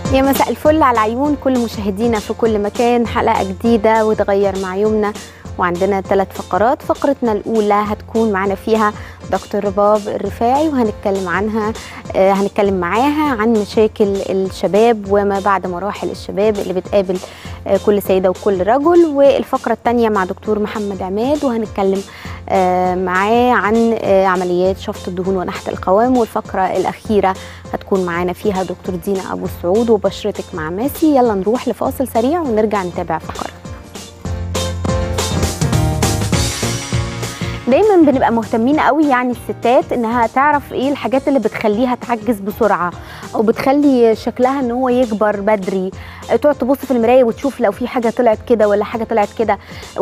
يا مساء الفل على عيون كل مشاهدينا في كل مكان حلقة جديدة وتغير مع يومنا وعندنا ثلاث فقرات فقرتنا الأولى هتكون معنا فيها دكتور رباب الرفاعي وهنتكلم عنها آه هنتكلم معاها عن مشاكل الشباب وما بعد مراحل الشباب اللي بتقابل آه كل سيدة وكل رجل والفقرة الثانية مع دكتور محمد عماد وهنتكلم آه معاه عن آه عمليات شفط الدهون ونحت القوام والفقرة الأخيرة هتكون معانا فيها دكتور دينا أبو السعود وبشرتك مع ماسي يلا نروح لفاصل سريع ونرجع نتابع فقرة دايما بنبقى مهتمين قوي يعني الستات انها تعرف ايه الحاجات اللي بتخليها تعجز بسرعه او بتخلي شكلها ان هو يكبر بدري تقعد تبص في المرايه وتشوف لو في حاجه طلعت كده ولا حاجه طلعت كده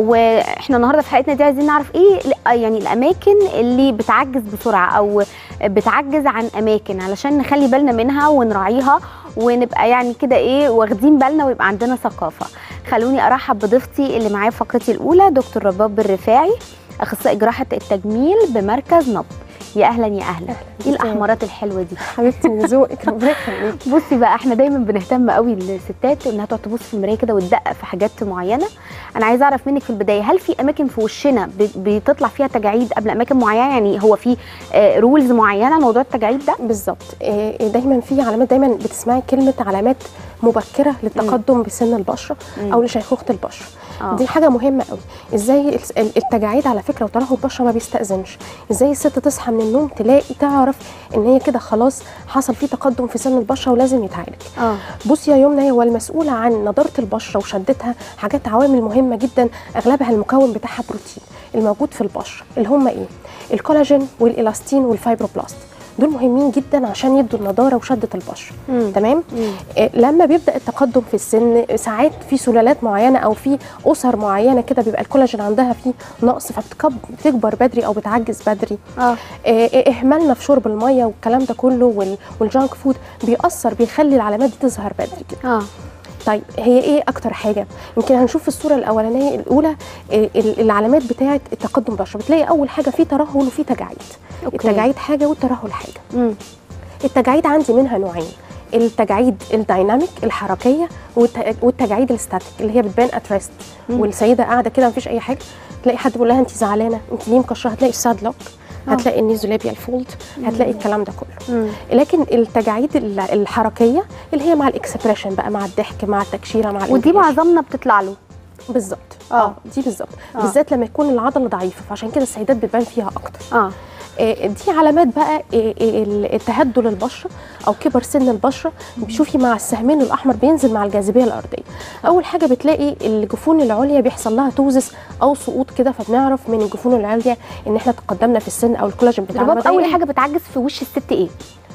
واحنا النهارده في حلقتنا دي عايزين نعرف ايه يعني الاماكن اللي بتعجز بسرعه او بتعجز عن اماكن علشان نخلي بالنا منها ونراعيها ونبقى يعني كده ايه واخدين بالنا ويبقى عندنا ثقافه خلوني ارحب بضيفتي اللي معايا في فقرتي الاولى دكتور رباب الرفاعي اخصائي جراحه التجميل بمركز نبض يا اهلا يا اهلا ايه الاحمرات الحلوه دي حبيبتي من ذوقك ربنا يخليكي بصي بقى احنا دايما بنهتم قوي الستات انها تقعد تبص في المرايه كده وتدقق في حاجات معينه انا عايزه اعرف منك في البدايه هل في اماكن في وشنا بتطلع فيها تجاعيد قبل اماكن معينه يعني هو في رولز معينه موضوع التجاعيد ده بالظبط دايما في علامات دايما بتسمعي كلمه علامات مبكره للتقدم بسن البشره مم. او لشيخوخه البشره آه. دي حاجه مهمه قوي ازاي التجاعيد على فكره وترهل البشره ما بيستاذنش ازاي الست تصحى من النوم تلاقي تعرف ان هي كده خلاص حصل في تقدم في سن البشره ولازم يتعالج اه بصي يا يمنى هو المسؤول عن نضاره البشره وشدتها حاجات عوامل مهمه جدا اغلبها المكون بتاعها بروتين الموجود في البشره اللي هم ايه الكولاجين والالاستين والفايبروبلاست دول مهمين جدا عشان يدوا النضاره وشده البشره مم. تمام مم. آه، لما بيبدا التقدم في السن ساعات في سلالات معينه او في اسر معينه كده بيبقى الكولاجين عندها فيه نقص فبتكبر بدري او بتعجز بدري اه آه، آه، اهمالنا في شرب الميه والكلام ده كله وال- والجانك فود بيأثر بيخلي العلامات دي تظهر بدري كده اه طيب هي ايه اكتر حاجه يمكن هنشوف في الصوره الاولانيه الاولى آه، ال- العلامات بتاعه التقدم البشره بتلاقي اول حاجه في ترهل وفي تجاعيد أوكي. التجاعيد حاجه والترهل حاجه مم. التجاعيد عندي منها نوعين التجاعيد الدايناميك الحركيه والت- والتجاعيد الستاتيك اللي هي بتبان اتريست مم. والسيده قاعده كده مفيش اي حاجه تلاقي حد بيقول لها انت زعلانه انت ليه مكشره هتلاقي الساد لوك آه. هتلاقي النيزولابيال فولد هتلاقي الكلام ده كله مم. لكن التجاعيد ال- الحركيه اللي هي مع الاكسبريشن بقى مع الضحك مع التكشيره مع ودي الانتعاش. معظمنا بتطلع له بالظبط آه. اه دي بالظبط آه. بالذات لما يكون العضله ضعيفه فعشان كده السيدات بتبان فيها اكتر اه آه، دي علامات بقى آه، آه، التهدل البشره او كبر سن البشره بشوفي مع السهمين الاحمر بينزل مع الجاذبيه الارضيه اول حاجه بتلاقي الجفون العليا بيحصل لها توزس او سقوط كده فبنعرف من الجفون العليا ان احنا تقدمنا في السن او الكولاجين بتاعنا رباب بدأ اول يقل. حاجه بتعجز في وش الست ايه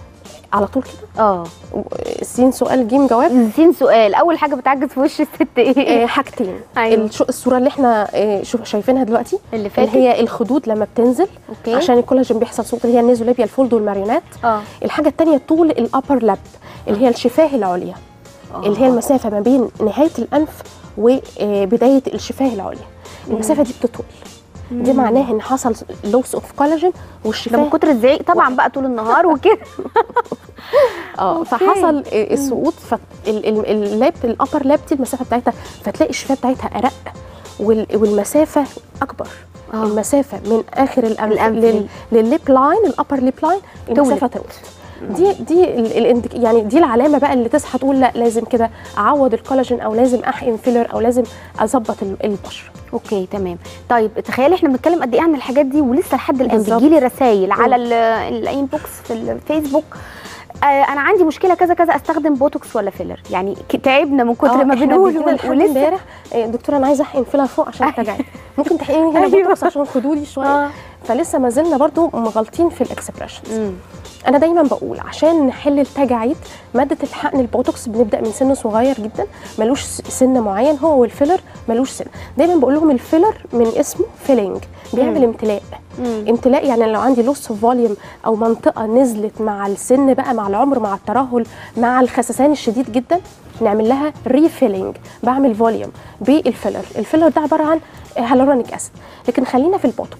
على طول كده اه سين سؤال جيم جواب زين سؤال اول حاجه بتعجز في وش الست ايه آه، حاجتين أيوة. الش- الصوره اللي احنا آه، شوف شايفينها دلوقتي اللي فاتت اللي هي الخدود لما بتنزل اوكي عشان الكولاجين بيحصل سقوط اللي هي النيزولابيا الفولد والماريونات اه الحاجه الثانيه طول الابر لاب اللي هي الشفاه العليا اللي هي المسافه ما بين نهايه الانف وبدايه الشفاه العليا المسافه دي بتطول دي معناه ان حصل لوس اوف كولاجين ده من والشفاه كتر الزعيق طبعا بقى طول النهار وكده اه أوكي. فحصل آه، السقوط فاللاب الابر لاب دي المسافه بتاعتها فتلاقي الشفاه بتاعتها ارق وال- والمسافه اكبر آه. المسافه من اخر الانف الأنف لل- للليب لاين الابر ليب لاين المسافه تولد دي دي ال- ال- يعني دي العلامه بقى اللي تصحى تقول لا لازم كده اعوض الكولاجين او لازم احقن فيلر او لازم اظبط ال- البشره اوكي تمام طيب تخيلي احنا بنتكلم قد ايه عن الحاجات دي ولسه لحد الان بالظبط. بتجيلي رسائل على ال- الانبوكس في الفيسبوك آه انا عندي مشكله كذا كذا استخدم بوتوكس ولا فيلر يعني ك- تعبنا من كتر آه، ما إحنا بنقول بيجينا لحد ولسه امبارح آه، دكتوره انا عايزه احقن فيلر فوق عشان أيوة. التجاعيد ممكن تحقني هنا أيوة. بوتوكس عشان خدودي شويه آه. فلسه ما زلنا برضو مغلطين في الاكسبريشن مم. انا دايما بقول عشان نحل التجاعيد ماده الحقن البوتوكس بنبدا من سن صغير جدا ملوش س- سن معين هو والفيلر ملوش سن دايما بقول لهم الفيلر من اسمه فيلينج بيعمل مم. امتلاء مم. امتلاء يعني لو عندي لوس فوليوم او منطقه نزلت مع السن بقى مع العمر مع الترهل مع الخسسان الشديد جدا نعمل لها ريفيلينج بعمل فوليوم بالفيلر الفيلر ده عباره عن هالورونيك اسيد لكن خلينا في البوتوكس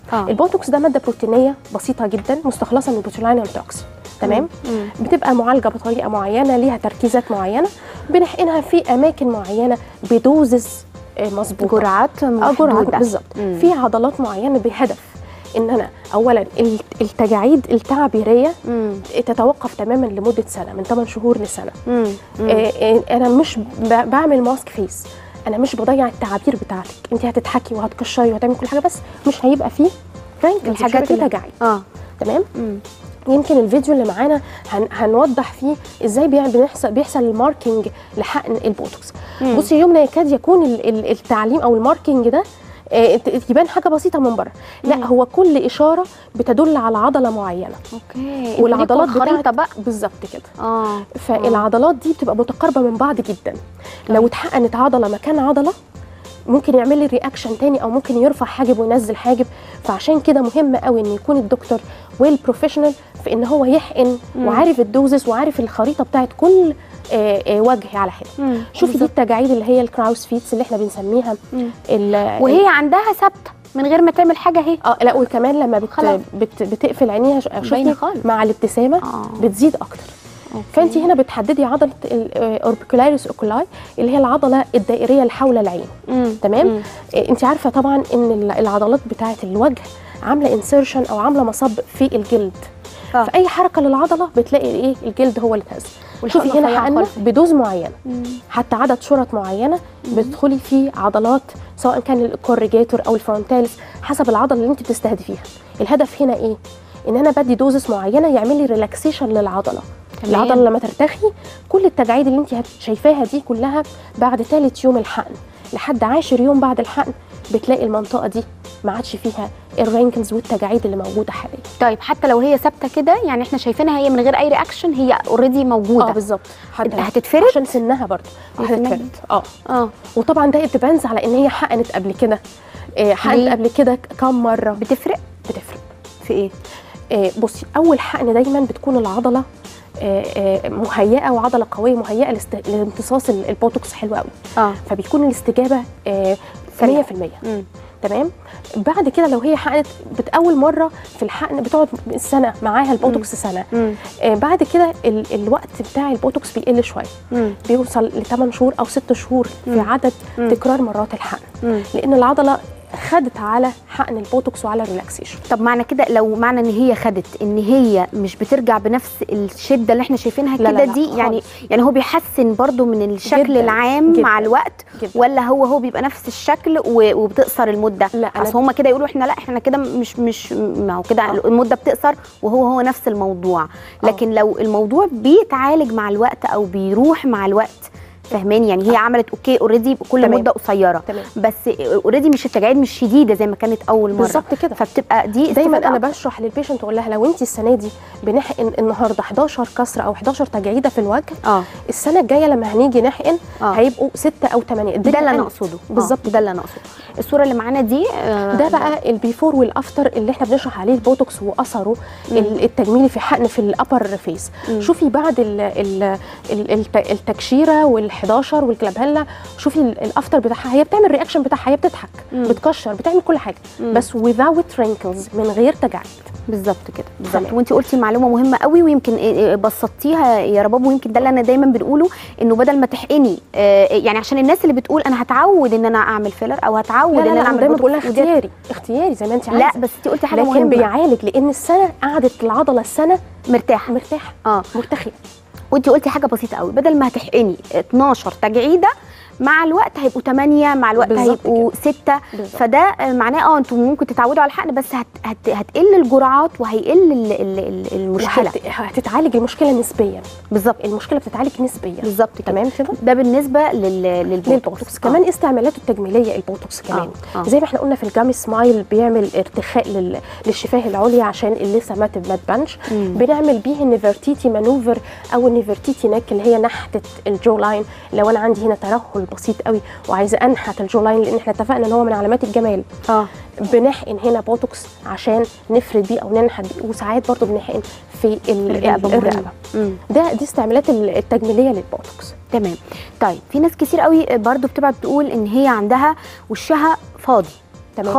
اه البوتوكس ده ماده بروتينيه بسيطه جدا مستخلصه من البوتولينيوم توكسين تمام مم. بتبقى معالجه بطريقه معينه ليها تركيزات معينه بنحقنها في اماكن معينه بدوزز آه، مظبوطه جرعات اه جرعات محدودة. بالظبط مم. في عضلات معينه بهدف ان انا اولا ال- التجاعيد التعبيريه مم. تتوقف تماما لمده سنه من 8 شهور لسنه مم. مم. آه، آه، انا مش ب- بعمل ماسك فيس انا مش بضيع التعابير بتاعتك انت هتضحكي وهتكشري وهتعملي كل حاجه بس مش هيبقى فيه فرانك الحاجات اللي- تجاعيد اه تمام مم. يمكن الفيديو اللي معانا هن هنوضح فيه ازاي بيع- بيحصل بيحصل الماركينج لحقن البوتوكس مم. بصي يومنا يكاد يكون ال- ال- التعليم او الماركينج ده آه، ت- يبان حاجه بسيطه من بره لا مم. هو كل اشاره بتدل على عضله معينه اوكي والعضلات خريطه بتاعت بقى بالظبط كده اه فالعضلات دي بتبقى متقاربه من بعض جدا لو اتحقنت عضله مكان عضله ممكن يعمل لي رياكشن تاني او ممكن يرفع حاجب وينزل حاجب فعشان كده مهم قوي ان يكون الدكتور ويل بروفيشنال في ان هو يحقن مم. وعارف الدوزز وعارف الخريطه بتاعت كل آه، آه، وجه على حده مم. شوفي دي بالظبط. التجاعيد اللي هي الكراوس فيتس اللي احنا بنسميها مم. ال- وهي عندها ثابته من غير ما تعمل حاجه اهي اه لا وكمان لما بت خلاص. بت بتقفل عينيها ش- باينة شوفي خالص. مع الابتسامه اه بتزيد اكتر أوكي. فانت هنا بتحددي عضله الاوربيكولاريس اوكولاي اللي هي العضله الدائريه اللي حول العين مم. تمام مم. إيه، انت عارفه طبعا ان ال- العضلات بتاعه الوجه عامله انسيرشن او عامله مصب في الجلد آه. فاي حركه للعضله بتلاقي ايه الجلد هو اللي اتهز والحقنة شوفي هنا رفيعة حقنا خالص. بدوز معينه مم. حتى عدد شرط معينه بتدخلي في عضلات سواء كان الكوريجيتور او الفرونتاليس حسب العضله اللي انت بتستهدفيها الهدف هنا ايه ان انا بدي دوزس معينه يعمل لي ريلاكسيشن للعضله تمام. العضله لما ترتخي كل التجاعيد اللي انت هت- شايفاها دي كلها بعد ثالث يوم الحقن لحد عاشر يوم بعد الحقن بتلاقي المنطقه دي ما عادش فيها الرينكلز والتجاعيد اللي موجوده حاليا طيب حتى لو هي ثابته كده يعني احنا شايفينها هي من غير اي رياكشن هي اوريدي اه موجوده بالظبط حتى هتتفرد عشان سنها برضه هتتفرد. هتتفرد اه اه وطبعا ده ديبينز على ان هي حقنت قبل كده إيه، حقنت ليه؟ قبل كده كم مره بتفرق بتفرق في ايه إيه، بصي اول حقن دايما بتكون العضله إيه، إيه، مهيئه وعضله قويه مهيئه لاست- لامتصاص ال- البوتوكس حلو قوي اه فبيكون الاستجابه إيه، سريعة. 100% مم. تمام بعد كده لو هي حقنت بت اول مره في الحقن بتقعد سنه معاها البوتوكس سنه مم. آه بعد كده ال الوقت بتاع البوتوكس بيقل شويه مم. بيوصل ل 8 شهور او 6 شهور في مم. عدد مم. تكرار مرات الحقن مم. لان العضله خدت على حقن البوتوكس وعلى الريلاكسيشن طب معنى كده لو معنى ان هي خدت ان هي مش بترجع بنفس الشده اللي احنا شايفينها لا، لا، كده لا، دي يعني خالص. يعني هو بيحسن برضو من الشكل جداً، العام جداً، مع الوقت جداً. ولا هو هو بيبقى نفس الشكل و- وبتقصر المده لا، أنا- اصل هم كده يقولوا احنا لا احنا كده مش مش ما هو كده آه. المده بتقصر وهو هو نفس الموضوع لكن لو الموضوع بيتعالج مع الوقت او بيروح مع الوقت فاهماني يعني هي عملت اوكي اوريدي كل تمام. مده قصيره تمام بس اوريدي مش التجاعيد مش شديده زي ما كانت اول مره بالظبط كده فبتبقى دي دايما استفادة انا بشرح للبيشنت اقول لها لو انت السنه دي بنحقن النهارده 11 كسره او 11 تجعيده في الوجه اه السنه الجايه لما هنيجي نحقن اه هيبقوا 6 او 8 ده اللي انا اقصده بالظبط آه، ده اللي انا اقصده الصوره اللي معانا دي آه، ده بقى البيفور والافتر اللي احنا بنشرح عليه البوتوكس واثره مم. ال- التجميلي في حقن في الابر فيس مم. شوفي بعد ال ال ال الت- التكشيره وال11 والكلابهلا شوفي ال- الافتر بتاعها هي بتعمل رياكشن بتاعها هي بتضحك مم. بتكشر بتعمل كل حاجه مم. بس without wrinkles من غير تجاعيد بالظبط كده بالظبط تمام. وانت قلتي معلومه مهمه قوي ويمكن إيه إيه بسطتيها يا رباب ويمكن ده اللي انا دايما بنقوله انه بدل ما تحقني آه، يعني عشان الناس اللي بتقول انا هتعود ان انا اعمل فيلر او هتعود لا ان لا انا لا اعمل دايما بوتوكس بقول لها ودي- اختياري اختياري زي ما انت عايزه لا بس انت قلتي حاجه لكن مهمه بيعالج لان السنه قعدت العضله السنه مرتاحه مرتاحه اه مرتخيه وانت قلتي حاجه بسيطه قوي بدل ما هتحقني 12 تجعيده مع الوقت هيبقوا 8 مع الوقت بالظبط هيبقوا 6 بالظبط. فده آه، معناه اه انتوا ممكن تتعودوا على الحقن بس هت هت هتقل الجرعات وهيقل ال- ال- ال- المشكله وهت- هتتعالج المشكله نسبيا بالظبط المشكله بتتعالج نسبيا بالظبط كده تمام كده ده بالنسبه لل للبوتوكس للبوتوكس كمان استعمالاته التجميليه البوتوكس كمان آه، آه. زي ما احنا قلنا في الجامي سمايل بيعمل ارتخاء لل... للشفاه العليا عشان اللي لسه ما ما تبانش مم. بنعمل بيه النيفرتيتي مانوفر او النيفرتيتي نيك اللي هي نحته الجو لاين لو انا عندي هنا ترهل بسيط قوي وعايزه انحت الجو لاين لان احنا اتفقنا ان هو من علامات الجمال اه بنحقن هنا بوتوكس عشان نفرد بيه او ننحت بيه وساعات برضو بنحقن في ال- الرقبه ال- مهمه مم. ده دي استعمالات التجميليه للبوتوكس تمام طيب في ناس كتير قوي برضو بتبعت تقول ان هي عندها وشها فاضي تمام. خالص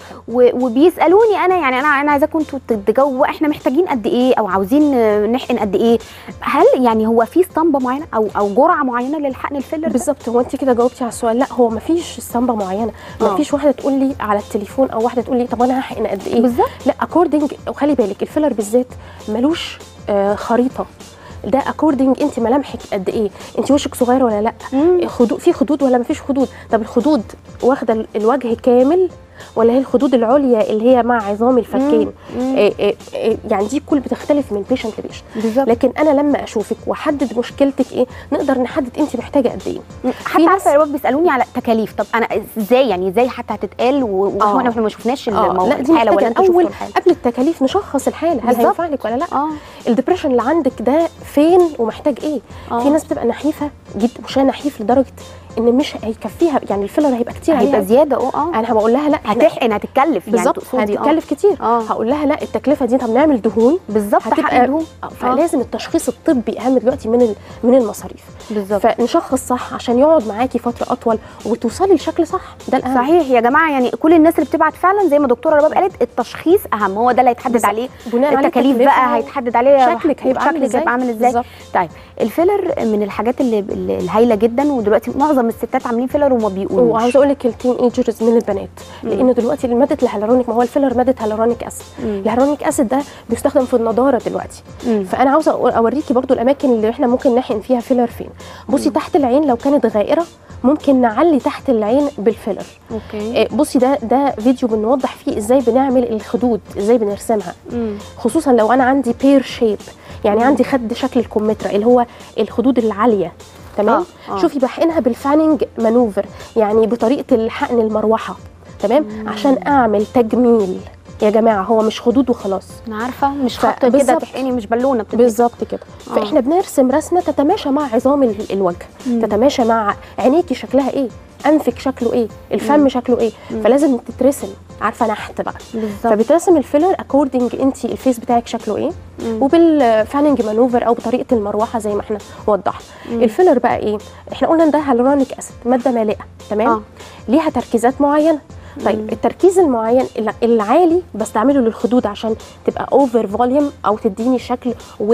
و- وبيسالوني انا يعني انا انا عايزاكم انتوا تجاوبوا احنا محتاجين قد ايه او عاوزين آه، نحقن قد ايه هل يعني هو في اسطمبه معينه او او جرعه معينه للحقن الفيلر ده؟ بالظبط هو انت كده جاوبتي على السؤال لا هو مفيش اسطمبه معينه آه. مفيش واحده تقول لي على التليفون او واحده تقول لي طب انا هحقن قد ايه بالظبط لا اكوردنج وخلي بالك الفيلر بالذات ملوش آه خريطه ده اكوردنج انت ملامحك قد ايه انت وشك صغير ولا لا مم. خدود في خدود ولا مفيش خدود طب الخدود واخده ال- الوجه كامل ولا هي الخدود العليا اللي هي مع عظام الفكين مم. إيه إيه إيه يعني دي كل بتختلف من بيشنت لبيشنت بالظبط لكن انا لما اشوفك واحدد مشكلتك ايه نقدر نحدد انت محتاجه قد ايه حتى ناس- عارفه يا رب بيسالوني على تكاليف طب انا ازاي يعني ازاي حتى هتتقال و- آه. واحنا ما شفناش اه المو... لا دي الحاله ولا محتاجه انتوا شفتوا اول الحاله قبل التكاليف نشخص الحاله هل بالظبط. هينفع لك ولا لا اه الدبريشن اللي عندك ده فين ومحتاج ايه آه. في ناس بتبقى نحيفه جدا وشها نحيف لدرجه ان مش هيكفيها يعني الفيلر هيبقى كتير هيبقى عليها زياده اه اه انا هبقول لها لا إحنا- هتحقن هتتكلف يعني بالظبط تقصدي اه هتتكلف كتير اه هقول لها لا التكلفه دي طب نعمل دهون بالظبط هتبقى- حقن دهون آه، فلازم التشخيص الطبي اهم دلوقتي من ال- من المصاريف بالظبط فنشخص صح عشان يقعد معاكي فتره اطول وتوصلي لشكل صح ده الاهم صحيح يا جماعه يعني كل الناس اللي بتبعت فعلا زي ما دكتوره رباب قالت التشخيص اهم هو ده اللي هيتحدد بالظبط. عليه بناء على التكاليف التكلفة بقى هيتحدد عليه شكلك هيبقى عامل شكلك ازاي هيبقى عامل ازاي بالظبط. طيب الفيلر من الحاجات اللي اللي- الهايله جدا ودلوقتي معظم الستات عاملين فيلر وما بيقولوش وعاوزه اقول لك التين ايجرز من البنات مم. لان دلوقتي ماده الهيالورونيك ما هو الفيلر ماده هيالورونيك اسيد مم. الهيالورونيك اسيد ده بيستخدم في النضاره دلوقتي مم. فانا عاوزه أقول- اوريكي برضو الاماكن اللي احنا ممكن نحقن فيها فيلر فين بصي تحت العين لو كانت غائره ممكن نعلي تحت العين بالفيلر اوكي إيه، بصي ده ده فيديو بنوضح فيه ازاي بنعمل الخدود ازاي بنرسمها مم. خصوصا لو انا عندي بير شيب يعني عندي خد شكل الكمثرى اللي هو الخدود العاليه تمام آه، آه. شوفي بحقنها بالفانينج مانوفر يعني بطريقه الحقن المروحه تمام عشان اعمل تجميل يا جماعه هو مش خدود وخلاص انا عارفه مش ف- خط كده بالظبط. تحقني مش بالونه بتدي بالظبط كده آه. فاحنا بنرسم رسمه تتماشى مع عظام ال- الوجه مم. تتماشى مع عينيكي شكلها ايه انفك شكله ايه الفم مم. شكله ايه مم. فلازم تترسم عارفه نحت بقى بالظبط فبترسم الفيلر اكوردنج انت الفيس بتاعك شكله ايه مم. وبالفاننج مانوفر او بطريقه المروحه زي ما احنا وضحنا مم. الفيلر بقى ايه احنا قلنا ان ده هالورونيك اسيد ماده مالئه تمام آه. ليها تركيزات معينه طيب مم. التركيز المعين الع- العالي بستعمله للخدود عشان تبقى اوفر فوليوم او تديني شكل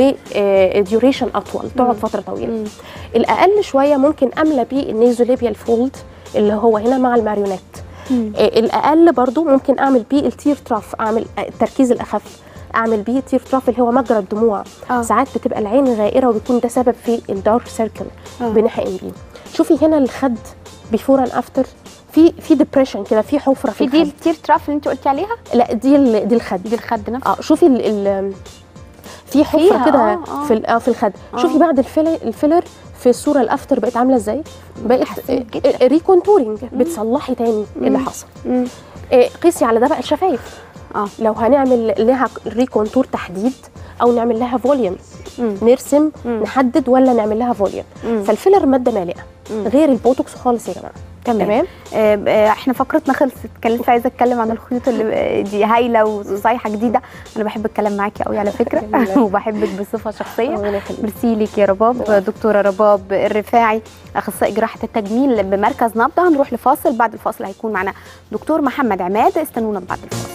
وديوريشن اطول تقعد فتره طويله مم. الاقل شويه ممكن املى بيه النيزوليبيال فولد اللي هو هنا مع الماريونيت مم. آه، الاقل برضو ممكن اعمل بيه التير تراف اعمل آه، التركيز الاخف اعمل بيه تير تراف اللي هو مجرى الدموع آه. ساعات بتبقى العين غائره وبيكون ده سبب في الدارك سيركل آه. بنحقن بيه شوفي هنا الخد بيفور اند افتر في في ديبريشن كده في حفره في في دي الخد التير تراف اللي انت قلتي عليها لا دي ال- دي الخد دي الخد نفسه اه شوفي ال ال في فيها، حفره كده آه، آه. في ال- اه في الخد آه. شوفي بعد الفيلر الفيلر في الصوره الافتر بقت عامله ازاي بقت اتحسنت جدا. ريكونتورنج بتصلحي تاني اللي مم. حصل مم. إيه، قيسي على ده بقى الشفايف اه لو هنعمل لها ريكونتور تحديد او نعمل لها فوليوم مم. نرسم مم. نحدد ولا نعمل لها فوليوم مم. فالفيلر ماده مالئه مم. غير البوتوكس خالص يا جماعه تمام تمام آه، آه، احنا فقرتنا خلصت كان لسه عايزه اتكلم عن الخيوط اللي آه، دي هايله وصيحه جديده انا بحب الكلام معاكي قوي على فكره جميلة. وبحبك بصفه شخصيه ربنا يخليك ميرسي ليك يا رباب دكتوره رباب الرفاعي اخصائي جراحه التجميل بمركز نبض هنروح لفاصل بعد الفاصل هيكون معنا دكتور محمد عماد استنونا بعد الفاصل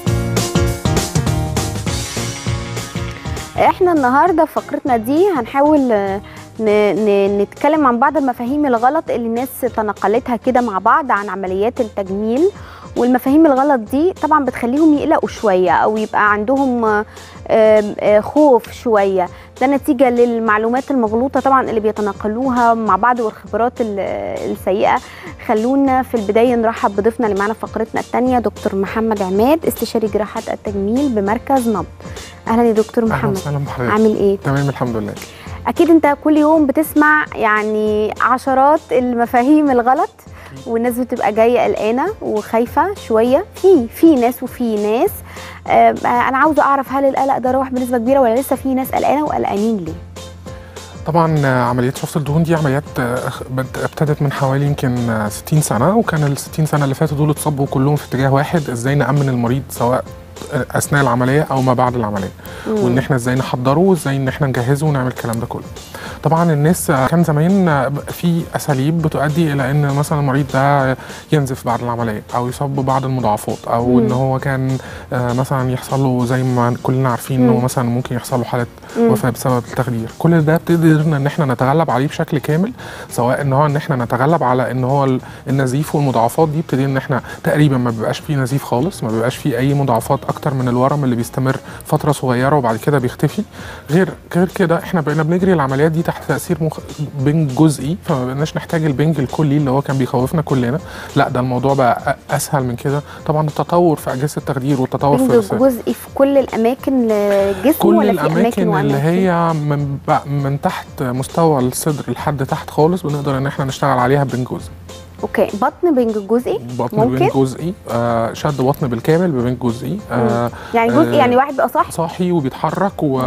احنا النهارده في فقرتنا دي هنحاول آه، ن- ن- نتكلم عن بعض المفاهيم الغلط اللي الناس تنقلتها كده مع بعض عن عمليات التجميل والمفاهيم الغلط دي طبعا بتخليهم يقلقوا شويه او يبقى عندهم آه، آم، آه، خوف شويه ده نتيجه للمعلومات المغلوطه طبعا اللي بيتناقلوها مع بعض والخبرات ال- السيئه خلونا في البدايه نرحب بضيفنا اللي معانا في فقرتنا الثانيه دكتور محمد عماد استشاري جراحه التجميل بمركز نبض اهلا يا دكتور اهلا محمد وسهلا بحضرتك عامل ايه تمام الحمد لله اكيد انت كل يوم بتسمع يعني عشرات المفاهيم الغلط والناس بتبقى جايه قلقانه وخايفه شويه في في ناس وفي ناس آه انا عاوزه اعرف هل القلق ده راح بنسبه كبيره ولا لسه في ناس قلقانه وقلقانين ليه طبعا آه، عمليه شفط الدهون دي عمليات آه، بد- ابتدت من حوالي يمكن آه، 60 سنه وكان ال 60 سنه اللي فاتوا دول اتصبوا كلهم في اتجاه واحد ازاي نامن المريض سواء اثناء العمليه او ما بعد العمليه وان احنا ازاي نحضره وازاي ان احنا نجهزه ونعمل الكلام ده كله طبعا الناس آه، كان زمان آه، في اساليب بتؤدي الى ان مثلا المريض ده ينزف بعد العمليه او يصاب ببعض المضاعفات او ان هو كان آه، مثلا يحصل له زي ما كلنا عارفين انه مم. مثلا ممكن يحصل له حاله مم. وفاه بسبب التخدير كل ده قدرنا ان احنا نتغلب عليه بشكل كامل سواء ان هو ان احنا نتغلب على ان هو ال- النزيف والمضاعفات دي ابتدينا ان احنا تقريبا ما بيبقاش فيه نزيف خالص ما بيبقاش فيه اي مضاعفات اكتر من الورم اللي بيستمر فتره صغيره وبعد كده بيختفي غير غير كده احنا بقينا بنجري العمليات دي تحت تاثير مخ... بنج جزئي فما بقيناش نحتاج البنج الكلي اللي هو كان بيخوفنا كلنا لا ده الموضوع بقى أ- اسهل من كده طبعا التطور في اجهزه التخدير والتطور في بنج جزئي في كل الاماكن الجسم كل ولا في اماكن الاماكن اللي واماكن هي من ب- من تحت مستوى الصدر لحد تحت خالص بنقدر ان احنا نشتغل عليها ببنج جزئي اوكي بطن بنج جزئي بطن ممكن؟ ببنج جزئي آه شد بطن بالكامل ببنج جزئي آه يعني جزء آه، يعني واحد بقى صح صاحي وبيتحرك و...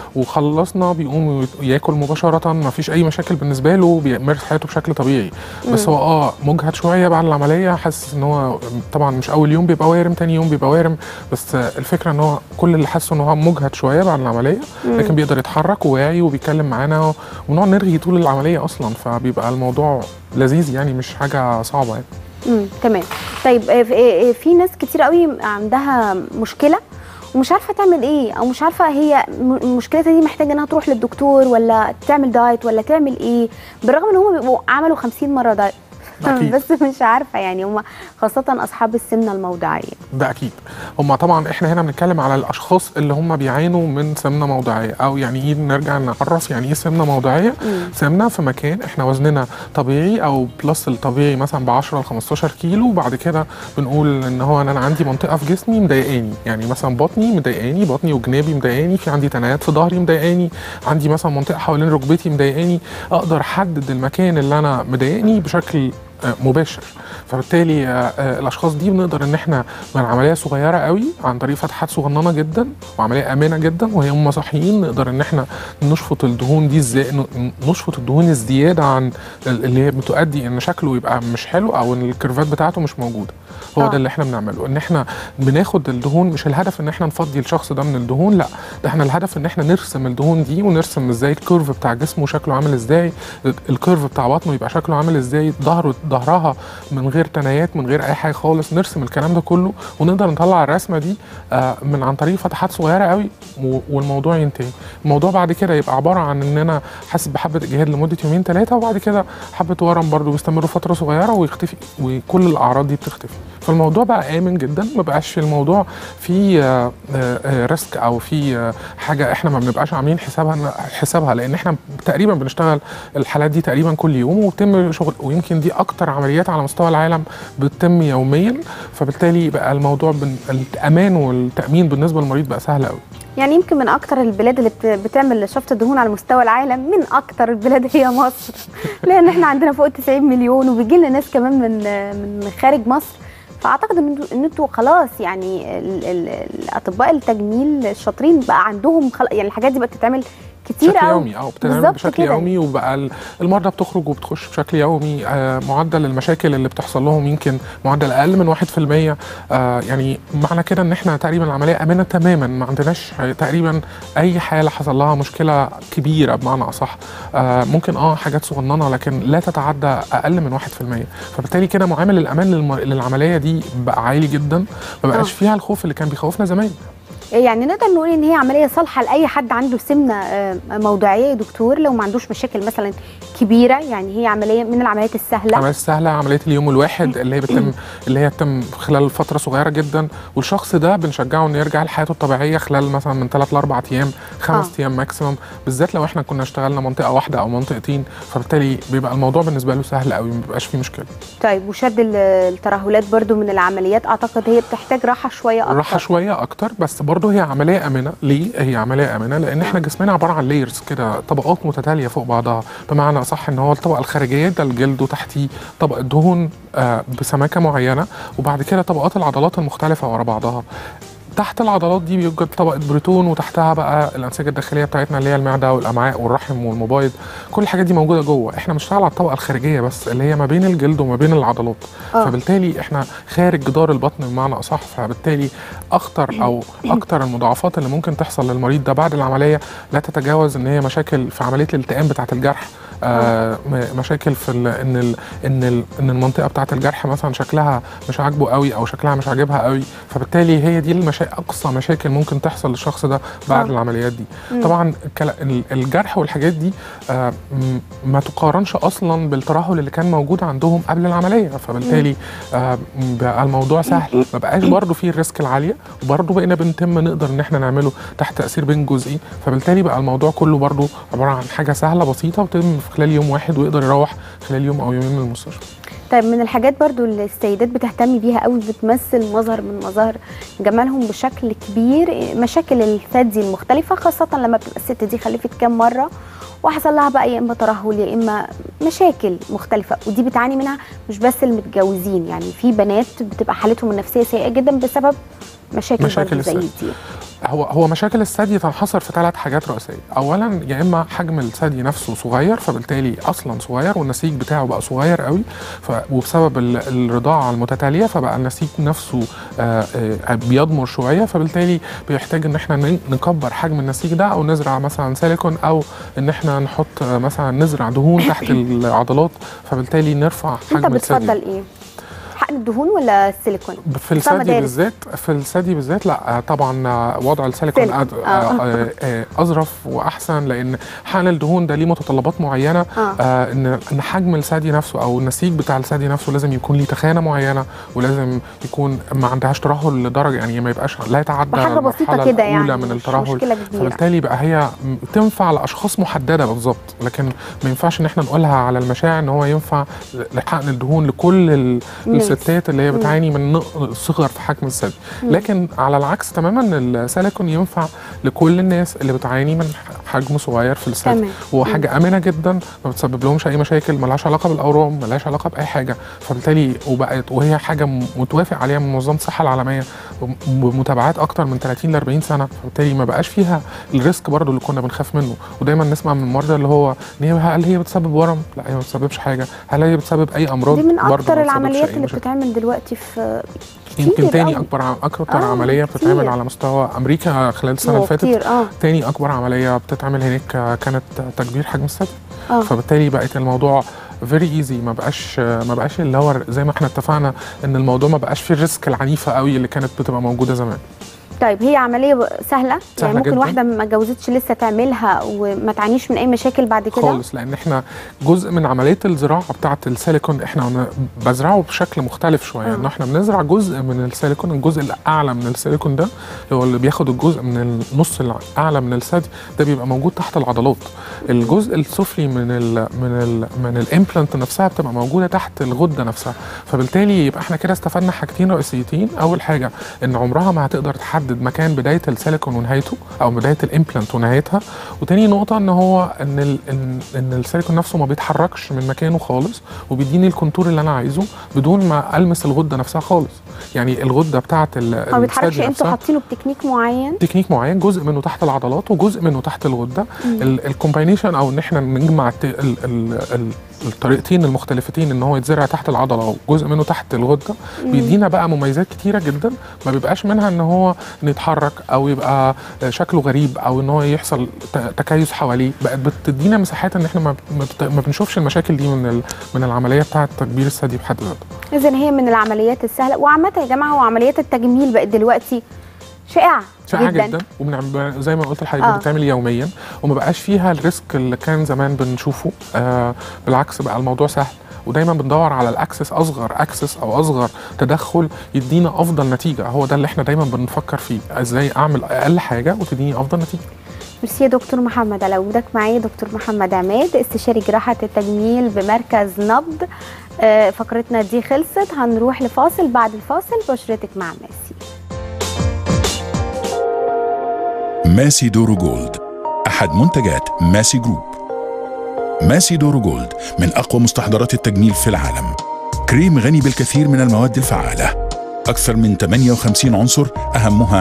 وخلصنا بيقوم ياكل مباشره ما فيش اي مشاكل بالنسبه له بيمارس حياته بشكل طبيعي بس هو اه مجهد شويه بعد العمليه حاسس ان هو طبعا مش اول يوم بيبقى وارم تاني يوم بيبقى وارم بس آه، الفكره ان هو كل اللي حاسه ان هو مجهد شويه بعد العمليه لكن بيقدر يتحرك وواعي وبيتكلم معانا ونقعد نرغي طول العمليه اصلا فبيبقى الموضوع لذيذ يعني مش حاجه صعبه يعني امم تمام طيب آه، في- آه، في ناس كتير قوي عندها مشكله ومش عارفه تعمل ايه او مش عارفه هي م- مشكلتها دي محتاجه انها تروح للدكتور ولا تعمل دايت ولا تعمل ايه بالرغم ان هم بيبقوا عملوا 50 مره دايت أكيد. بس مش عارفه يعني هم خاصه اصحاب السمنه الموضعيه ده اكيد هم طبعا احنا هنا بنتكلم على الاشخاص اللي هم بيعانوا من سمنه موضعيه او يعني ايه نرجع نعرف يعني ايه سمنه موضعيه سمنه في مكان احنا وزننا طبيعي او بلس الطبيعي مثلا ب 10 ل 15 كيلو وبعد كده بنقول ان هو انا عندي منطقه في جسمي مضايقاني يعني مثلا بطني مضايقاني بطني وجنابي مضايقاني في عندي تنايات في ظهري مضايقاني عندي مثلا منطقه حوالين ركبتي مضايقاني اقدر احدد المكان اللي انا مضايقني بشكل آه، مباشر فبالتالي آه، آه، الاشخاص دي بنقدر ان احنا من عمليه صغيره قوي عن طريق فتحات صغننه جدا وعمليه امنه جدا وهي هم صاحيين نقدر ان احنا نشفط الدهون دي ازاي ن- نشفط الدهون الزياده عن ال- اللي هي بتؤدي ان شكله يبقى مش حلو او ان الكيرفات بتاعته مش موجوده هو آه. ده اللي احنا بنعمله ان احنا بناخد الدهون مش الهدف ان احنا نفضي الشخص ده من الدهون لا ده احنا الهدف ان احنا نرسم الدهون دي ونرسم ازاي الكيرف بتاع جسمه شكله عامل ازاي الكيرف بتاع بطنه يبقى شكله عامل ازاي ظهره ظهرها من غير تنايات من غير اي حاجه خالص نرسم الكلام ده كله ونقدر نطلع الرسمه دي آه، من عن طريق فتحات صغيره قوي و- والموضوع ينتهي الموضوع بعد كده يبقى عباره عن ان انا حاسس بحبه اجهاد لمده يومين ثلاثه وبعد كده حبه ورم برضو بيستمروا فتره صغيره ويختفي وكل الاعراض دي بتختفي فالموضوع بقى امن جدا ما بقاش في الموضوع في آه، آه، آه، ريسك او في آه، حاجه احنا ما بنبقاش عاملين حسابها حسابها لان احنا تقريبا بنشتغل الحالات دي تقريبا كل يوم وبتم شغل ويمكن دي اكتر عمليات على مستوى العالم بتتم يوميا فبالتالي بقى الموضوع بن... الامان والتامين بالنسبه للمريض بقى سهل قوي يعني يمكن من اكتر البلاد اللي بت- بتعمل شفط الدهون على مستوى العالم من اكتر البلاد هي مصر لان احنا عندنا فوق 90 مليون وبيجي لنا ناس كمان من من خارج مصر فاعتقد ان انتوا ان انتوا خلاص يعني ال- ال- الاطباء التجميل الشاطرين بقى عندهم خل... يعني الحاجات دي بقت تتعمل كتير بشكل قوي يومي اه بتتعمل بالظبط بشكل كده. يومي وبقى ال- المرضى بتخرج وبتخش بشكل يومي آه معدل المشاكل اللي بتحصل لهم يمكن معدل اقل من 1% آه يعني معنى كده ان احنا تقريبا العمليه امنه تماما ما عندناش تقريبا اي حاله حصل لها مشكله كبيره بمعنى اصح آه ممكن اه حاجات صغننه لكن لا تتعدى اقل من 1% فبالتالي كده معامل الامان للم... للعمليه دي بقى عالي جدا ما بقاش آه. فيها الخوف اللي كان بيخوفنا زمان يعني نقدر نقول ان هي عمليه صالحه لاي حد عنده سمنه آه، موضعيه يا دكتور لو ما عندوش مشاكل مثلا كبيره يعني هي عمليه من العمليات السهله عمليات سهله عمليه اليوم الواحد اللي هي بتتم اللي هي تتم خلال فتره صغيره جدا والشخص ده بنشجعه انه يرجع لحياته الطبيعيه خلال مثلا من 3 ل 4 ايام خمس آه. ايام ماكسيمم بالذات لو احنا كنا اشتغلنا منطقه واحده او منطقتين فبالتالي بيبقى الموضوع بالنسبه له سهل قوي ما بيبقاش فيه مشكله طيب وشد ال- الترهلات برضو من العمليات اعتقد هي بتحتاج راحه شويه اكتر راحه شويه اكتر بس برضه هي عمليه امنه ليه هي عمليه امنه لان احنا جسمنا عباره عن لايرز كده طبقات متتاليه فوق بعضها بمعنى صح ان هو الطبقه الخارجيه ده الجلد وتحتيه طبقه دهون آه بسماكه معينه وبعد كده طبقات العضلات المختلفه ورا بعضها تحت العضلات دي بيوجد طبقه بروتون وتحتها بقى الانسجه الداخليه بتاعتنا اللي هي المعده والامعاء والرحم والمبايض كل الحاجات دي موجوده جوه احنا بنشتغل على الطبقه الخارجيه بس اللي هي ما بين الجلد وما بين العضلات آه. فبالتالي احنا خارج جدار البطن بمعنى اصح فبالتالي اخطر او اكتر المضاعفات اللي ممكن تحصل للمريض ده بعد العمليه لا تتجاوز ان هي مشاكل في عمليه الالتئام بتاعه الجرح آه م- مشاكل في ال ان ال ان ال ان المنطقه بتاعه الجرح مثلا شكلها مش عاجبه قوي او شكلها مش عاجبها قوي فبالتالي هي دي المشا... اقصى مشاكل ممكن تحصل للشخص ده بعد آه. العمليات دي مم. طبعا الكلا- ال- الجرح والحاجات دي آه م- ما تقارنش اصلا بالترهل اللي كان موجود عندهم قبل العمليه فبالتالي آه م- بقى الموضوع سهل ما بقاش برضه فيه الريسك العاليه وبرضه بقينا بنتم نقدر ان احنا نعمله تحت تاثير بين جزئي فبالتالي بقى الموضوع كله برضه عباره عن حاجه سهله بسيطه وتم في خلال يوم واحد ويقدر يروح خلال يوم او يومين من المستشفى طيب من الحاجات برضو اللي السيدات بتهتم بيها قوي بتمثل مظهر من مظاهر جمالهم بشكل كبير مشاكل الثدي المختلفة خاصة لما بتبقى الست دي خلفت كام مرة وحصل لها بقى يا اما ترهل يا اما مشاكل مختلفة ودي بتعاني منها مش بس المتجوزين يعني في بنات بتبقى حالتهم النفسية سيئة جدا بسبب مشاكل, مشاكل برضو زي الثدي. دي هو هو مشاكل الثدي تنحصر في ثلاث حاجات رئيسيه اولا يا اما حجم الثدي نفسه صغير فبالتالي اصلا صغير والنسيج بتاعه بقى صغير قوي ف وبسبب ال- الرضاعه المتتاليه فبقى النسيج نفسه آه، آه، بيضمر شويه فبالتالي بيحتاج ان احنا ن- نكبر حجم النسيج ده او نزرع مثلا سيليكون او ان احنا نحط آه، مثلا نزرع دهون تحت العضلات فبالتالي نرفع انت حجم الثدي بتفضل ايه؟ حقن الدهون ولا السيليكون؟ في الثدي مدارس. بالذات في الثدي بالذات لا آه، طبعا آه، وضع السيليكون سيليكون. أد- آه، آه، آه، اظرف واحسن لان حقن الدهون ده ليه متطلبات معينه اه آه ان ان حجم الثدي نفسه او النسيج بتاع الثدي نفسه لازم يكون ليه تخانه معينه ولازم يكون ما عندهاش ترهل لدرجه يعني ما يبقاش لا يتعدى بحاجة بسيطة المرحله كده الاولى يعني من مش الترهل مشكلة كبيرة فبالتالي بقى هي م- تنفع لاشخاص محدده بالظبط لكن ما ينفعش ان احنا نقولها على المشاع ان هو ينفع لحقن الدهون لكل ال- الناس. الستات اللي هي مم. بتعاني من نق- صغر في حجم الثدي مم. لكن على العكس تماما السيليكون ينفع لكل الناس اللي بتعاني من حجم صغير في الثدي تمام هو حاجه امنه جدا ما بتسبب لهمش اي مشاكل ملهاش علاقه بالاورام ملهاش علاقه باي حاجه فبالتالي وبقت وهي حاجه م- متوافق عليها من منظمه الصحه العالميه وم- بمتابعات اكتر من 30 ل 40 سنه فبالتالي ما بقاش فيها الريسك برضو اللي كنا بنخاف منه ودايما نسمع من المرضى اللي هو ان هي هل هي بتسبب ورم لا هي ما بتسببش حاجه هل هي بتسبب اي امراض دي من برضو ما اكتر بتسببش العمليات أي اللي مشاكل. بتتعمل دلوقتي في يمكن كتير تاني أوي. اكبر اكتر آه، عمليه كتير. بتتعمل على مستوى امريكا خلال السنه اللي فاتت كتير اه تاني اكبر عمليه بتتعمل هناك كانت تكبير حجم الثدي اه فبالتالي بقت الموضوع فيري ايزي ما بقاش ما بقاش اللي هو زي ما احنا اتفقنا ان الموضوع ما بقاش فيه الريسك العنيفه قوي اللي كانت بتبقى موجوده زمان طيب هي عمليه ب- سهله, سهلة يعني ممكن جداً. واحده ما اتجوزتش لسه تعملها وما تعانيش من اي مشاكل بعد كده خالص لان احنا جزء من عمليه الزراعه بتاعه السيليكون احنا ون- بزرعه بشكل مختلف شويه آه. ان احنا بنزرع جزء من السيليكون الجزء الاعلى من السيليكون ده اللي هو اللي بياخد الجزء من النص الاعلى من الثدي ده بيبقى موجود تحت العضلات الجزء السفلي من ال من ال من الامبلانت نفسها بتبقى موجوده تحت الغده نفسها فبالتالي يبقى احنا كده استفدنا حاجتين رئيسيتين اول حاجه ان عمرها ما هتقدر تحدد مكان بدايه السيليكون ونهايته او بدايه الامبلانت ونهايتها وتاني نقطه ان هو ان ال ان, إن السيليكون نفسه ما بيتحركش من مكانه خالص وبيديني الكونتور اللي انا عايزه بدون ما المس الغده نفسها خالص يعني الغده بتاعه ال- ما بيتحركش الثدي انتوا نفسها حاطينه بتكنيك معين تكنيك معين جزء منه تحت العضلات وجزء منه تحت الغده الكومباينيشن او ان احنا نجمع الت- ال- ال- ال- الطريقتين المختلفتين ان هو يتزرع تحت العضله وجزء منه تحت الغده بيدينا بقى مميزات كتيره جدا ما بيبقاش منها ان هو إن يتحرك او يبقى شكله غريب او ان هو يحصل ت- تكيس حواليه بقت بتدينا مساحات ان احنا ما ما بت- ما بنشوفش المشاكل دي من ال- من العمليه بتاعه تكبير الثدي بحد ذاته اذا هي من العمليات السهله وعامه يا جماعه هو عمليات التجميل بقت دلوقتي شائعه شائعه جدا, جدا, جداً وبنعمل زي ما قلت لحضرتك آه. بتتعمل يوميا وما بقاش فيها الريسك اللي كان زمان بنشوفه آه بالعكس بقى الموضوع سهل ودايما بندور على الاكسس اصغر اكسس او اصغر تدخل يدينا افضل نتيجه هو ده اللي احنا دايما بنفكر فيه ازاي اعمل اقل حاجه وتديني افضل نتيجه ميرسي يا دكتور محمد على وجودك معايا دكتور محمد عماد استشاري جراحه التجميل بمركز نبض آه، فقرتنا دي خلصت هنروح لفاصل بعد الفاصل بشرتك مع ميسي ماسي دورو جولد أحد منتجات ماسي جروب ماسي دورو جولد من أقوى مستحضرات التجميل في العالم كريم غني بالكثير من المواد الفعالة أكثر من 58 عنصر أهمها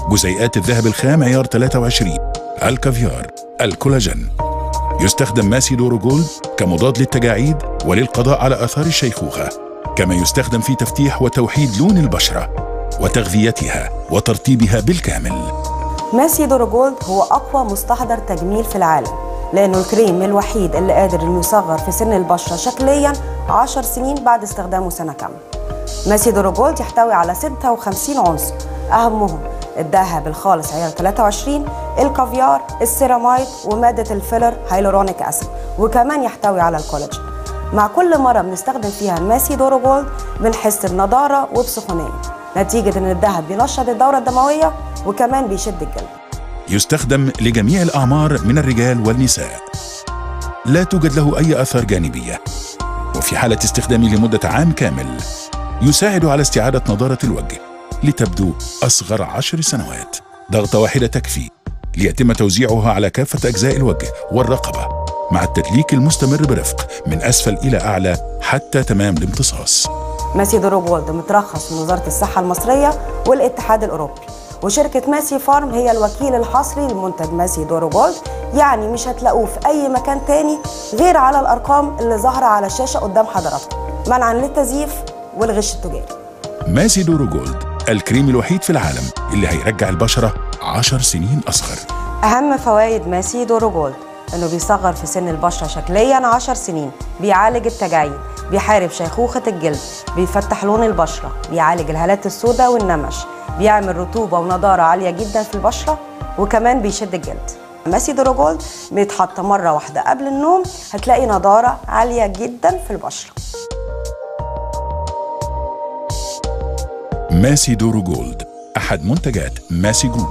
جزيئات الذهب الخام عيار 23 الكافيار الكولاجين يستخدم ماسي دورو جولد كمضاد للتجاعيد وللقضاء على آثار الشيخوخة كما يستخدم في تفتيح وتوحيد لون البشرة وتغذيتها وترطيبها بالكامل ماسي دورو جولد هو أقوى مستحضر تجميل في العالم لأنه الكريم الوحيد اللي قادر إنه يصغر في سن البشرة شكليا 10 سنين بعد استخدامه سنة كاملة ماسي دورو جولد يحتوي على 56 عنصر أهمهم الذهب الخالص عيار 23 الكافيار السيرامايد ومادة الفيلر هايلورونيك أسيد وكمان يحتوي على الكولاجين مع كل مرة بنستخدم فيها ماسي دورو جولد بنحس بنضارة وبسخونية نتيجة إن الذهب بينشط الدورة الدموية وكمان بيشد الجلد يستخدم لجميع الأعمار من الرجال والنساء لا توجد له أي آثار جانبية وفي حالة استخدامه لمدة عام كامل يساعد على استعادة نضارة الوجه لتبدو أصغر عشر سنوات ضغطة واحدة تكفي ليتم توزيعها على كافة أجزاء الوجه والرقبة مع التدليك المستمر برفق من أسفل إلى أعلى حتى تمام الامتصاص ماسي دورو جولد مترخص من وزارة الصحة المصرية والاتحاد الأوروبي وشركة ماسي فارم هي الوكيل الحصري لمنتج ماسي دورو جولد يعني مش هتلاقوه في أي مكان تاني غير على الأرقام اللي ظاهرة على الشاشة قدام حضراتكم منعا للتزييف والغش التجاري ماسي دورو جولد الكريم الوحيد في العالم اللي هيرجع البشرة عشر سنين أصغر أهم فوائد ماسي دورو جولد إنه بيصغر في سن البشرة شكليا 10 سنين بيعالج التجاعيد بيحارب شيخوخة الجلد بيفتح لون البشرة بيعالج الهالات السوداء والنمش بيعمل رطوبة ونضارة عالية جدا في البشرة وكمان بيشد الجلد ماسي دورو جولد بيتحط مرة واحدة قبل النوم هتلاقي نضارة عالية جدا في البشرة ماسي دورو جولد أحد منتجات ماسي جروب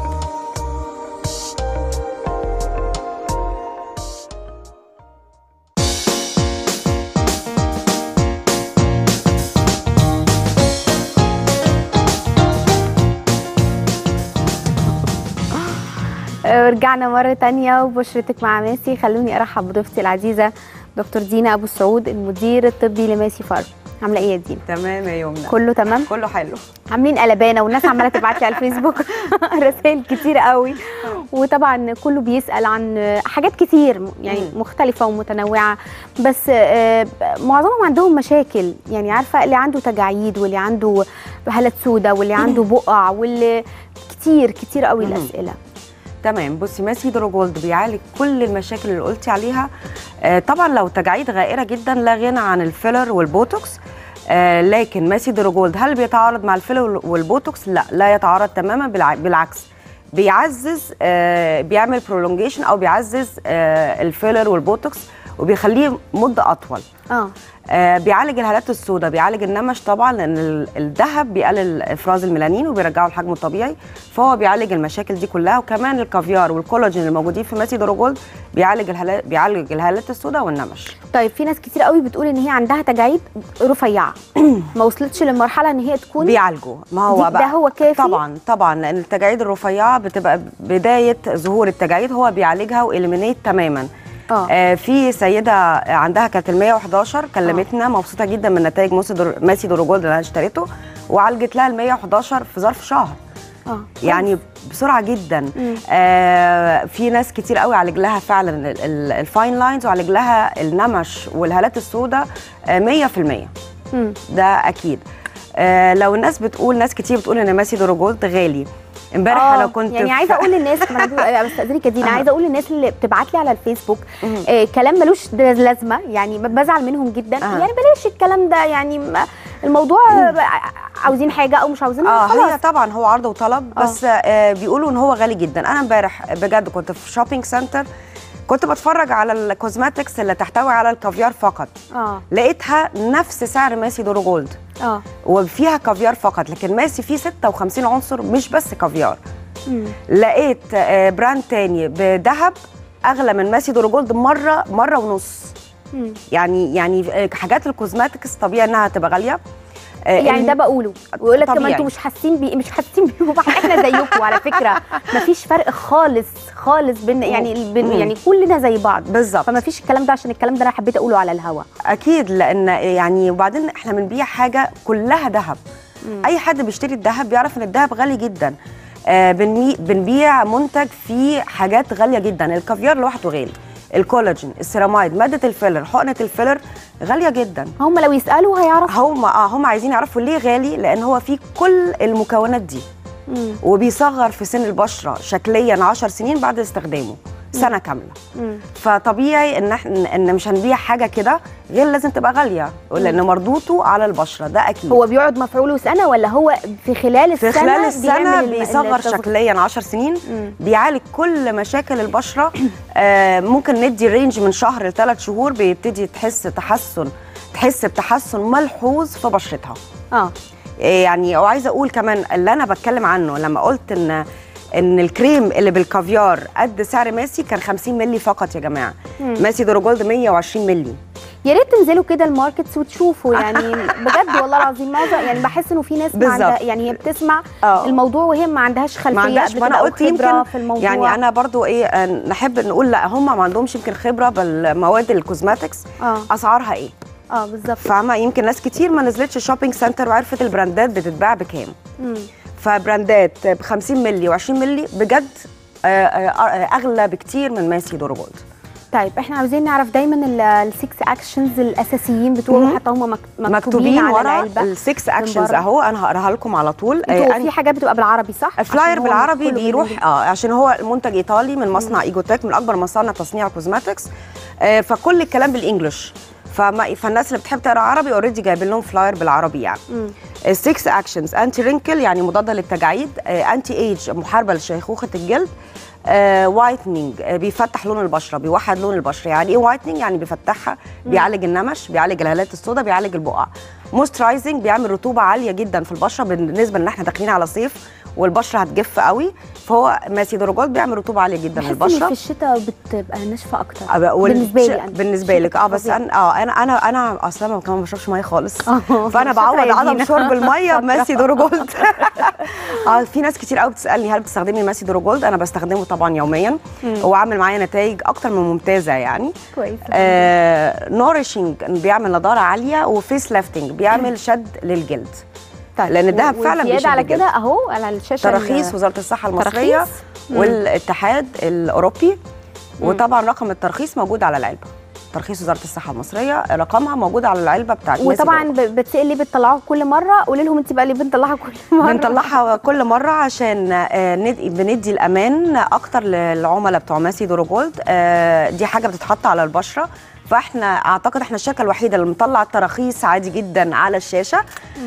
آه، رجعنا مرة تانية وبشرتك مع ماسي خلوني أرحب بضيفتي العزيزة دكتور دينا أبو السعود المدير الطبي لماسي فارم عاملة إيه يا دينا؟ تمام يا يمنى كله تمام؟ كله حلو عاملين قلبانه والناس عماله تبعت لي على الفيسبوك رسائل كتير قوي وطبعا كله بيسال عن حاجات كتير يعني مم. مختلفه ومتنوعه بس آه، معظمهم عندهم مشاكل يعني عارفه اللي عنده تجاعيد واللي عنده هالات سودة واللي عنده بقع واللي كتير كتير قوي مم. الاسئله تمام بصي ماسي دورو جولد بيعالج كل المشاكل اللي قلتي عليها آه طبعا لو تجاعيد غائره جدا لا غنى عن الفيلر والبوتوكس آه لكن ماسي دورو جولد هل بيتعارض مع الفيلر والبوتوكس لا لا يتعارض تماما بالع- بالعكس بيعزز آه بيعمل برولونجيشن او بيعزز آه الفيلر والبوتوكس وبيخليه مده اطول اه آه بيعالج الهالات السوداء بيعالج النمش طبعا لان ال- الذهب بيقلل افراز الميلانين وبيرجعه لحجمه الطبيعي فهو بيعالج المشاكل دي كلها وكمان الكافيار والكولاجين الموجودين في ماسي دورو جولد بيعالج الهالات بيعالج الهالات السوداء والنمش طيب في ناس كتير قوي بتقول ان هي عندها تجاعيد رفيعه ما وصلتش للمرحله ان هي تكون بيعالجوا ما هو دي- بقى ده هو كافي؟ طبعا طبعا لان التجاعيد الرفيعه بتبقى بدايه ظهور التجاعيد هو بيعالجها واليمينيت تماما اه آه في سيده عندها كانت ال 111 كلمتنا مبسوطه جدا من نتائج ماسي دور- ماسي دورو جولد اللي انا اشتريته وعالجت لها ال 111 في ظرف شهر اه يعني بسرعه جدا مم. آه في ناس كتير قوي عالج لها فعلا ال- ال- الفاين لاينز وعالج لها النمش والهالات السوداء آه 100% مم. ده اكيد آه لو الناس بتقول ناس كتير بتقول ان ماسي دورو جولد غالي امبارح آه، انا كنت يعني في- عايزه اقول للناس ما انا بستاذنك يا دينا آه. عايزه اقول للناس اللي بتبعت لي على الفيسبوك مم. آه كلام ملوش د- لازمه يعني ب- بزعل منهم جدا آه. يعني بلاش الكلام ده يعني ما- الموضوع آه، عاوزين حاجه او مش عاوزينها اه خلاص هي طبعا هو عرض وطلب آه. بس آه بيقولوا ان هو غالي جدا انا امبارح بجد كنت في شوبينج سنتر كنت بتفرج على الكوزماتكس اللي تحتوي على الكافيار فقط اه لقيتها نفس سعر ماسي دورو جولد اه وفيها كافيار فقط لكن ماسي فيه 56 عنصر مش بس كافيار مم. لقيت آه، براند تاني بذهب اغلى من ماسي دورو جولد مره مره ونص مم. يعني يعني آه، حاجات الكوزماتكس طبيعي انها تبقى غاليه آه، يعني ال- ده بقوله ويقول لك ما طبيعي. انتوا مش حاسين بيه مش حاسين بيه ما احنا زيكم على فكره مفيش فرق خالص خالص بين يعني بين مم. يعني كلنا زي بعض بالظبط فما فيش الكلام ده عشان الكلام ده انا حبيت اقوله على الهوا اكيد لان يعني وبعدين احنا بنبيع حاجه كلها ذهب مم. اي حد بيشتري الذهب بيعرف ان الذهب غالي جدا آه بنمي- بنبيع منتج فيه حاجات غاليه جدا الكافيار لوحده غالي الكولاجين السيراميد ماده الفيلر حقنه الفيلر غاليه جدا هم لو يسالوا هيعرفوا هم اه هم عايزين يعرفوا ليه غالي لان هو فيه كل المكونات دي مم. وبيصغر في سن البشره شكليا 10 سنين بعد استخدامه سنه كامله مم. فطبيعي ان احنا ان مش هنبيع حاجه كده غير لازم تبقى غاليه لان مردوته على البشره ده اكيد هو بيقعد مفعوله سنه ولا هو في خلال السنه في خلال السنه بيعمل الم- بيصغر التصغير؟ شكليا 10 سنين مم. بيعالج كل مشاكل البشره آه ممكن ندي رينج من شهر لثلاث شهور بيبتدي تحس تحسن تحس بتحسن ملحوظ في بشرتها اه إيه يعني وعايزه اقول كمان اللي انا بتكلم عنه لما قلت ان ان الكريم اللي بالكافيار قد سعر ماسي كان 50 مللي فقط يا جماعه مم. ماسي دروجولد 120 مللي يا ريت تنزلوا كده الماركتس وتشوفوا يعني بجد والله العظيم معظم يعني بحس انه في ناس ما عندها بالظبط. يعني هي بتسمع اه الموضوع وهي ما عندهاش خلفيه ما عندهاش قبل ما كده انا أو قلت خبرة يمكن في الموضوع يعني انا برضو ايه آه، نحب نقول لا هم ما عندهمش يمكن خبره بالمواد الكوزماتكس اه اسعارها ايه اه بالظبط فاهمه يمكن ناس كتير ما نزلتش شوبينج سنتر وعرفت البراندات بتتباع بكام مم. فبراندات ب 50 مللي و20 مللي بجد آه، آه، آه، اغلى بكتير من ماسي دروجولد طيب احنا عاوزين نعرف دايما السكس اكشنز الاساسيين بتوعه مهم. حتى هم مك- مكتوبين, مكتوبين على ورا العلبه السكس من اكشنز بره. اهو انا هقراها لكم على طول انتوا آه، في حاجات بتبقى بالعربي صح؟ الفلاير عشان هو بالعربي كله بيروح بالإنجليزي. اه عشان هو المنتج ايطالي من مصنع ايجوتك من اكبر مصانع تصنيع كوزماتكس آه فكل الكلام بالانجلش فما فالناس اللي بتحب تقرا عربي اوريدي جايبين لهم فلاير بالعربي يعني مم. السكس اكشنز انتي رينكل يعني مضاده للتجاعيد انتي ايج محاربه لشيخوخه الجلد وايتنينج بيفتح لون البشره بيوحد لون البشره يعني ايه وايتنينج يعني بيفتحها بيعالج النمش بيعالج الهالات السوداء بيعالج البقع مويسترايزنج بيعمل رطوبه عاليه جدا في البشره بالنسبه ان احنا داخلين على صيف والبشره هتجف قوي فهو ماسي دروجولد بيعمل رطوبه عاليه جدا بحس ان للبشره في الشتاء بتبقى ناشفه اكتر أبقى- وال- بالنسبه ش- لي انا بالنسبه لك اه بس فظيع. انا اه انا انا انا اصلا ما- كمان ما بشربش ميه خالص آه، فانا شاطرة بعوض يا عدم دينا. شرب الميه شاطرة. بماسي دروجولد اه في ناس كتير قوي بتسالني هل بتستخدمي ماسي دروجولد انا بستخدمه طبعا يوميا هو عامل معايا نتائج اكتر من ممتازه يعني كويس آه نورشنج بيعمل نضاره عاليه وفيس لافتنج بيعمل شد للجلد طيب لأن الدهب و- فعلاً وزيادة بيشد على الجلد. كده اهو على الشاشه تراخيص ال- وزاره الصحه المصريه تراخيص؟ مم. والاتحاد الاوروبي وطبعا رقم الترخيص موجود على العلبه ترخيص وزاره الصحه المصريه رقمها موجود على العلبه بتاعت ميسي وطبعا دروجولد. ب- بتسال ليه بتطلعوها كل مره قولي لهم انت بقى ليه بنطلعها كل مره بنطلعها كل مره عشان آه، ند- بندي الامان اكتر للعملاء بتوع ماسي دروجولد آه، دي حاجه بتتحط على البشره فاحنا اعتقد احنا الشركه الوحيده اللي مطلع التراخيص عادي جدا على الشاشه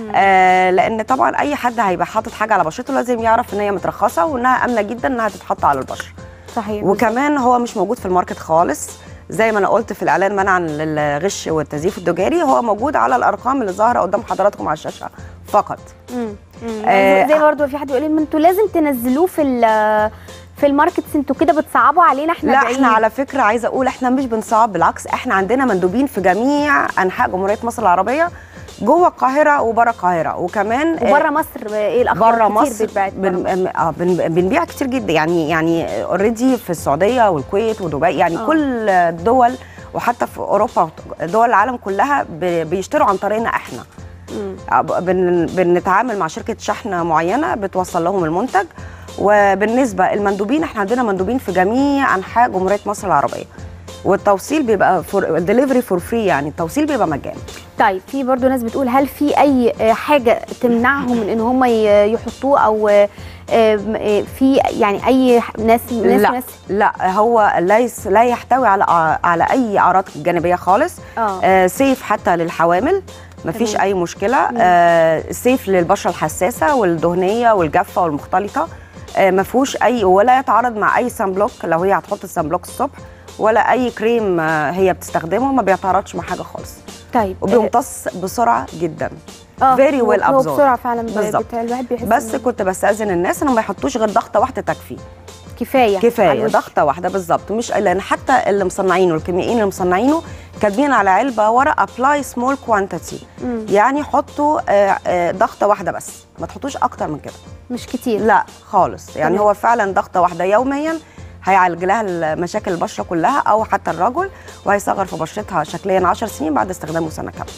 آه لان طبعا اي حد هيبقى حاطط حاجه على بشرته لازم يعرف ان هي مترخصه وانها امنه جدا انها تتحط على البشره صحيح وكمان هو مش موجود في الماركت خالص زي ما انا قلت في الاعلان منعا للغش والتزييف التجاري هو موجود على الارقام اللي ظاهره قدام حضراتكم على الشاشه فقط مم. مم. آه، زي برضه في حد يقول لي ما انتوا لازم تنزلوه في ال- في الماركتس انتوا كده بتصعبوا علينا احنا لا بعيد. احنا على فكره عايزه اقول احنا مش بنصعب بالعكس احنا عندنا مندوبين في جميع انحاء جمهوريه مصر العربيه جوه القاهره وبره القاهره وكمان وبره مصر ايه الاخبار بره كتير مصر بيتباعت برا بن مصر. آه بن بنبيع كتير جدا يعني يعني اوريدي في السعوديه والكويت ودبي يعني آه. آه. كل الدول وحتى في اوروبا دول العالم كلها ب- بيشتروا عن طريقنا احنا مم. آه، بن بنتعامل مع شركه شحن معينه بتوصل لهم المنتج وبالنسبه المندوبين احنا عندنا مندوبين في جميع انحاء جمهوريه مصر العربيه والتوصيل بيبقى فور ديليفري فور فري يعني التوصيل بيبقى مجاني طيب في برضو ناس بتقول هل في اي آه، حاجه تمنعهم من ان هم ي- يحطوه او آه، آم، آه، في يعني اي ح- ناس ناس لا ناس لا هو ليس لا يحتوي على على اي اعراض جانبيه خالص اه آه سيف حتى للحوامل مفيش تمام. اي مشكله آه سيف للبشره الحساسه والدهنيه والجافه والمختلطه آه ما فيهوش اي ولا يتعارض مع اي سان بلوك لو هي هتحط السان بلوك الصبح ولا اي كريم آه هي بتستخدمه ما بيتعارضش مع حاجه خالص طيب وبيمتص بسرعه جدا آه، very هو- well هو absorbed. بسرعه فعلا ب- بالظبط. بتاع الواحد بيحس بس إنه كنت بستاذن الناس انهم ما يحطوش غير ضغطه واحده تكفي كفايه على كفايه الوش. ضغطه واحده بالظبط مش لان حتى اللي مصنعينه الكيميائيين اللي مصنعينه كاتبين على علبه ورا ابلاي سمول كوانتيتي مم. يعني حطوا آه، آه، ضغطه واحده بس ما تحطوش اكتر من كده مش كتير لا خالص يعني تمام. هو فعلا ضغطه واحده يوميا هيعالج لها مشاكل البشره كلها او حتى الرجل وهيصغر في بشرتها شكليا 10 سنين بعد استخدامه سنه كامله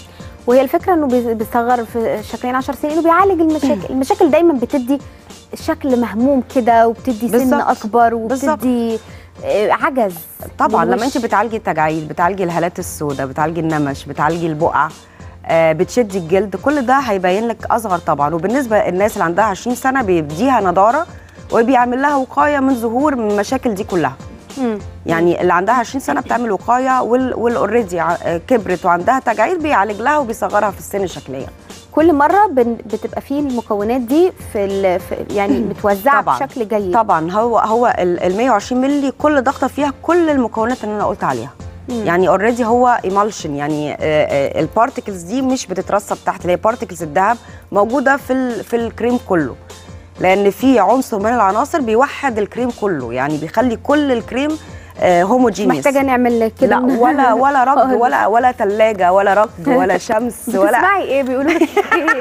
وهي الفكره انه بي- بيصغر في شكلين 10 سنين انه بيعالج المشاكل المشاكل دايما بتدي شكل مهموم كده وبتدي سن بالظبط. اكبر بالظبط. وبتدي آه، عجز طبعا للوش. لما انت بتعالجي التجاعيد بتعالجي الهالات السوداء بتعالجي النمش بتعالجي البقع آه، بتشدي الجلد كل ده هيبين لك اصغر طبعا وبالنسبه للناس اللي عندها 20 سنه بيديها نضاره وبيعمل لها وقايه من ظهور من المشاكل دي كلها مم. يعني اللي عندها 20 سنه بتعمل وقايه والاوريدي كبرت وعندها تجاعيد بيعالج لها وبيصغرها في السن شكليا كل مره بن- بتبقى فيه المكونات دي في, ال- في يعني متوزعه طبعاً. بشكل جيد طبعا هو هو ال 120 مللي كل ضغطه فيها كل المكونات اللي انا قلت عليها مم. يعني اوريدي هو ايمالشن يعني البارتكلز دي مش بتترسب تحت اللي هي بارتكلز الذهب موجوده في ال في الكريم كله لان في عنصر من العناصر بيوحد الكريم كله يعني بيخلي كل الكريم هوموجينيوس محتاجه نعمل كده لا ولا ولا رج ولا ولا ثلاجه ولا رج ولا شمس ولا بتسمعي ايه بيقولوا لك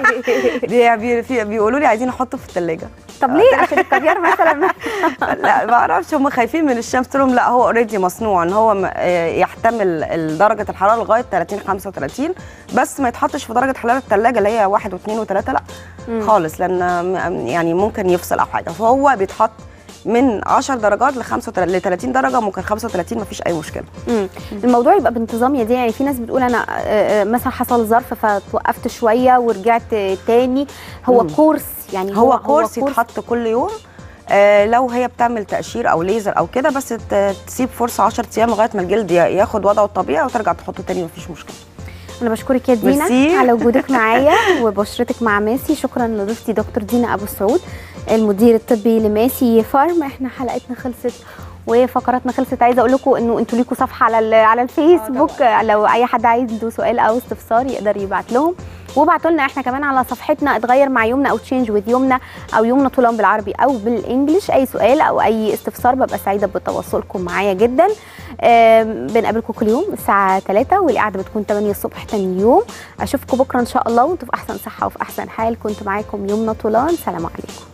بي بي في- بيقولوا لي عايزين نحطه في الثلاجه طب ليه عشان الكافيار مثلا لا ما اعرفش هم خايفين من الشمس قلت لهم لا هو اوريدي مصنوع ان هو م- آه، يحتمل درجه الحراره لغايه 30 35 بس ما يتحطش في درجه حراره الثلاجه اللي هي 1 و2 و3 لا خالص لان م- يعني ممكن يفصل او حاجه فهو بيتحط من 10 درجات ل 35 ل 30 درجه ممكن 35 ما فيش اي مشكله مم. الموضوع يبقى بانتظام يا دي يعني في ناس بتقول انا آه، آه، مثلا حصل ظرف فتوقفت شويه ورجعت آه، تاني هو مم. كورس يعني هو, كورس يتحط كل يوم آه لو هي بتعمل تقشير او ليزر او كده بس ت- تسيب فرصه 10 ايام لغايه ما الجلد ي- ياخد وضعه الطبيعي وترجع تحطه تاني مفيش مشكله انا بشكرك يا دينا ميرسي. على وجودك معايا وبشرتك مع ماسي شكرا لضيفتي دكتور دينا ابو السعود المدير الطبي لماسي فارم احنا حلقتنا خلصت وفقراتنا خلصت عايزه اقول لكم انه انتوا ليكوا صفحه على ال- على الفيسبوك لو اي حد عنده سؤال او استفسار يقدر يبعت لهم وابعتوا لنا احنا كمان على صفحتنا اتغير مع يومنا او تشينج وذ يومنا او يومنا طولان بالعربي او بالانجلش اي سؤال او اي استفسار ببقى سعيده بتواصلكم معايا جدا آم، بنقابلكم كل يوم الساعه 3 والقعده بتكون 8 الصبح تاني يوم اشوفكم بكره ان شاء الله وانتوا في احسن صحه وفي احسن حال كنت معاكم يومنا طولان سلام عليكم